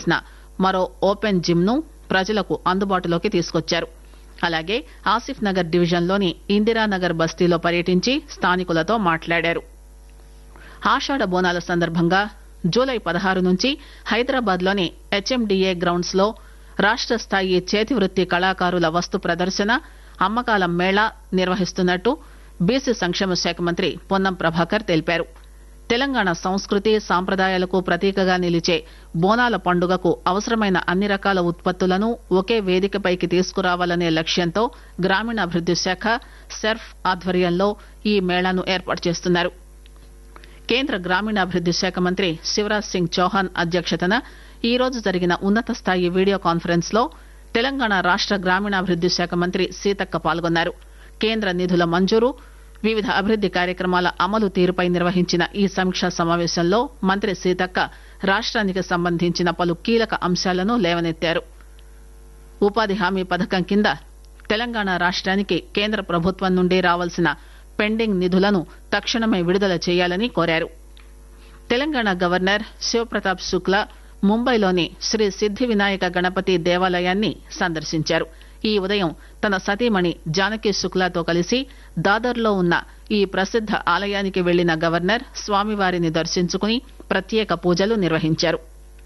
చేసిన మరో open gym ను ప్రజలకు అందుబాటులోకి తీసుకొచ్చారు అలాగే ఆసిఫ్ నగర్ డివిజన్లోని ఇందిరానగర్ బస్తీలో పర్యటించి స్థానికులతో మాట్లాడారు ఆషాఢ బోనాల సందర్భంగా జూలై పదహారు నుంచి హైదరాబాద్ లోని హెచ్ఎండిఏ గ్రౌండ్స్ లో రాష్ట స్థాయి చేతివృత్తి కళాకారుల వస్తు ప్రదర్శన అమ్మకాల మేళా నిర్వహిస్తున్నట్టు బీసీ సంక్షేమ శాఖ మంత్రి పొన్నం ప్రభాకర్ తెలిపారు తెలంగాణ సంస్కృతి సాంప్రదాయాలకు ప్రతీకగా నిలిచే బోనాల పండుగకు అవసరమైన అన్ని రకాల ఉత్పత్తులను ఒకే వేదికపైకి తీసుకురావాలనే లక్ష్యంతో గ్రామీణాభివృద్ది శాఖ సెర్ఫ్ ఆధ్వర్యంలో ఈ మేళాను ఏర్పాటు చేస్తున్నారు కేంద్ర గ్రామీణాభివృద్ది శాఖ మంత్రి శివరాజ్ సింగ్ చౌహాన్ అధ్యక్షతన ఈ రోజు జరిగిన ఉన్నత స్థాయి వీడియో కాన్ఫరెన్స్ లో తెలంగాణ రాష్ట గ్రామీణాభివృద్ది శాఖ మంత్రి సీతక్క పాల్గొన్నారు కేంద్ర నిధుల మంజూరు వివిధ అభివృద్ది కార్యక్రమాల అమలు తీరుపై నిర్వహించిన ఈ సమీక్షా సమావేశంలో మంత్రి సీతక్క రాష్ట్రానికి సంబంధించిన పలు కీలక అంశాలను లేవనెత్తారు ఉపాధి హామీ పథకం కింద తెలంగాణ రాష్ట్రానికి కేంద్ర ప్రభుత్వం నుండి రావాల్సిన పెండింగ్ నిధులను తక్షణమే విడుదల చేయాలని కోరారు తెలంగాణ గవర్నర్ శివప్రతాప్ శుక్లా ముంబైలోని శ్రీ సిద్ది వినాయక గణపతి దేవాలయాన్ని సందర్శించారు ఈ ఉదయం తన సతీమణి జానకి శుక్లాతో కలిసి దాదర్లో ఉన్న ఈ ప్రసిద్ద ఆలయానికి వెళ్లిన గవర్నర్ స్వామివారిని దర్శించుకుని ప్రత్యేక పూజలు నిర్వహించారు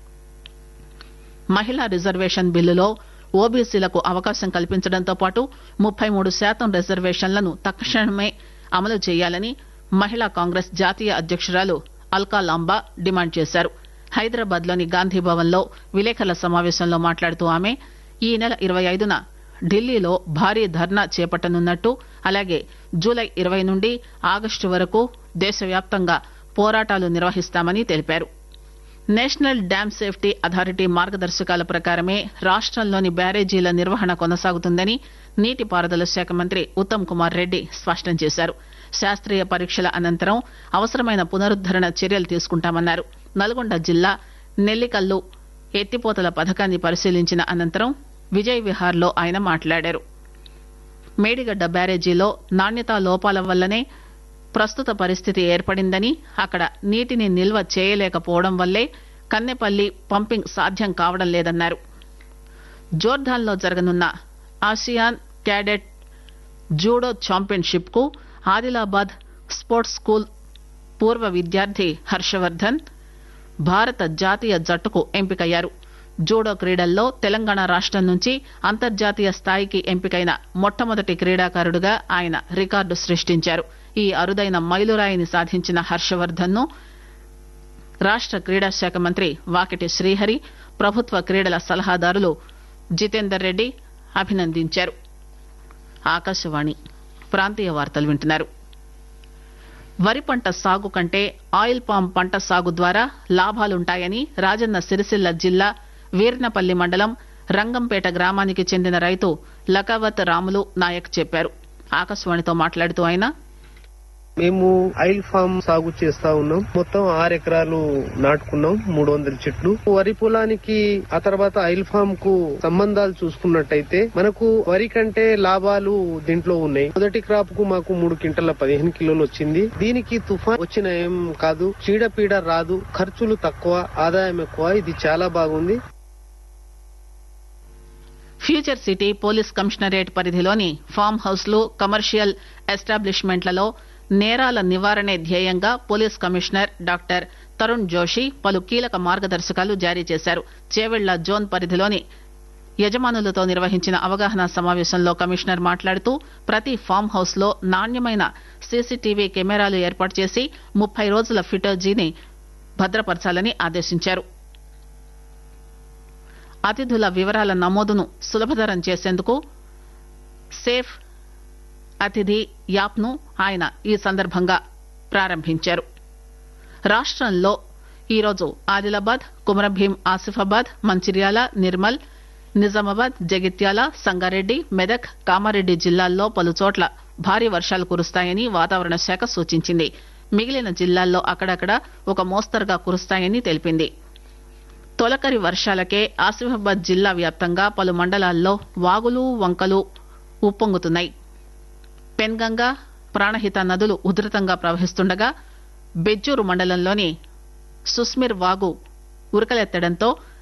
మహిళా రిజర్వేషన్ బిల్లులో ఓబీసీలకు అవకాశం కల్పించడంతో పాటు ముప్పై మూడు శాతం రిజర్వేషన్లను తక్షణమే అమలు చేయాలని మహిళా కాంగ్రెస్ జాతీయ అధ్యక్షురాలు అల్కా లాంబా డిమాండ్ చేశారు హైదరాబాద్ లోని గాంధీభవన్ లో విలేకరుల సమావేశంలో మాట్లాడుతూ ఆమె ఈ నెల ఇరవై ఐదున ఢిల్లీలో భారీ ధర్నా చేపట్టనున్నట్టు అలాగే జూలై ఇరవై నుండి ఆగస్టు వరకు దేశవ్యాప్తంగా పోరాటాలు నిర్వహిస్తామని తెలిపారు నేషనల్ డ్యామ్ సేఫ్టీ అథారిటీ మార్గదర్శకాల ప్రకారమే రాష్టంలోని బ్యారేజీల నిర్వహణ కొనసాగుతుందని నీటిపారుదల శాఖ మంత్రి ఉత్తమ్ కుమార్ రెడ్డి స్పష్టం చేశారు శాస్త్రీయ పరీక్షల అనంతరం అవసరమైన పునరుద్దరణ చర్యలు తీసుకుంటామన్నారు నల్గొండ జిల్లా నెల్లికల్లు ఎత్తిపోతల పథకాన్ని పరిశీలించిన అనంతరం విజయ్ విహార్ లో ఆయన మాట్లాడారు మేడిగడ్డ బ్యారేజీలో నాణ్యతా లోపాల వల్లనే ప్రస్తుత పరిస్థితి ఏర్పడిందని అక్కడ నీటిని నిల్వ చేయలేకపోవడం వల్లే కన్నెపల్లి పంపింగ్ సాధ్యం కావడం లేదన్నారు జోర్ధాన్ లో జరగనున్న ఆసియాన్ క్యాడెట్ జూడో ఛాంపియన్షిప్ కు ఆదిలాబాద్ స్పోర్ట్స్ స్కూల్ పూర్వ విద్యార్థి హర్షవర్ధన్ భారత జాతీయ జట్టుకు ఎంపికయ్యారు జూడో క్రీడల్లో తెలంగాణ రాష్టం నుంచి అంతర్జాతీయ స్థాయికి ఎంపికైన మొట్టమొదటి క్రీడాకారుడుగా ఆయన రికార్డు సృష్టించారు ఈ అరుదైన మైలురాయిని సాధించిన హర్షవర్ధన్ ను రాష్ట క్రీడా శాఖ మంత్రి వాకిటి శ్రీహరి ప్రభుత్వ క్రీడల సలహాదారులు జితేందర్ రెడ్డి అభినందించారు ఆకాశవాణి ప్రాంతీయ వార్తలు వింటున్నారు వరి పంట సాగు కంటే ఆయిల్ పామ్ పంట సాగు ద్వారా లాభాలుంటాయని రాజన్న సిరిసిల్ల జిల్లా వీర్నపల్లి మండలం రంగంపేట గ్రామానికి చెందిన రైతు లకావత్ రాములు నాయక్ చెప్పారు ఆకాశవాణితో మాట్లాడుతూ ఆయన మేము ఆయిల్ ఫామ్ సాగు చేస్తా ఉన్నాం మొత్తం ఆరు ఎకరాలు నాటుకున్నాం మూడు వందల చెట్లు వరి పొలానికి ఆ తర్వాత ఆయిల్ ఫామ్ కు సంబంధాలు చూసుకున్నట్టయితే మనకు వరి కంటే లాభాలు దీంట్లో ఉన్నాయి మొదటి క్రాప్ కు మాకు మూడు క్వింటల పదిహేను కిలోలు వచ్చింది దీనికి తుఫాన్ వచ్చిన ఏం కాదు చీడపీడ రాదు ఖర్చులు తక్కువ ఆదాయం ఎక్కువ ఇది చాలా బాగుంది ఫ్యూచర్ సిటీ పోలీస్ కమిషనరేట్ పరిధిలోని ఫామ్ హౌస్లు కమర్షియల్ ఎస్టాబ్లిష్మెంట్లలో నేరాల నివారణే ధ్యేయంగా police commissioner doctor Tarun Joshi పలు కీలక మార్గదర్శకాలు జారీ చేశారు చేవెళ్ల జోన్ పరిధిలోని యజమానులతో నిర్వహించిన అవగాహన సమావేశంలో కమిషనర్ మాట్లాడుతూ ప్రతి ఫామ్ హౌస్ లో నాణ్యమైన సీసీటీవీ కెమెరాలు ఏర్పాటు చేసి ముప్పై రోజుల ఫిటోజీని భద్రపరచాలని ఆదేశించారు అతిథుల వివరాల నమోదును సులభతరం చేసేందుకు సేఫ్ అతిథి యాప్ ను ఆయన ఈ సందర్భంగా ప్రారంభించారు రాష్టంలో ఈరోజు ఆదిలాబాద్ కుమరంభీం ఆసిఫాబాద్ మంచిర్యాల నిర్మల్ నిజామాబాద్ జగిత్యాల సంగారెడ్డి మెదక్ కామారెడ్డి జిల్లాల్లో పలు చోట్ల భారీ వర్షాలు కురుస్తాయని వాతావరణ శాఖ సూచించింది మిగిలిన జిల్లాల్లో అక్కడక్కడ ఒక మోస్తరుగా కురుస్తాయని తెలిపింది తొలకరి వర్షాలకే ఆసిఫాబాద్ జిల్లా వ్యాప్తంగా పలు మండలాల్లో వాగులు వంకలు ఉప్పొంగుతున్నాయి పెన్గంగా ప్రాణహిత నదులు ఉధృతంగా ప్రవహిస్తుండగా బెజ్జూరు మండలంలోని సుస్మిర్ వాగు ఉరకలెత్తడంతో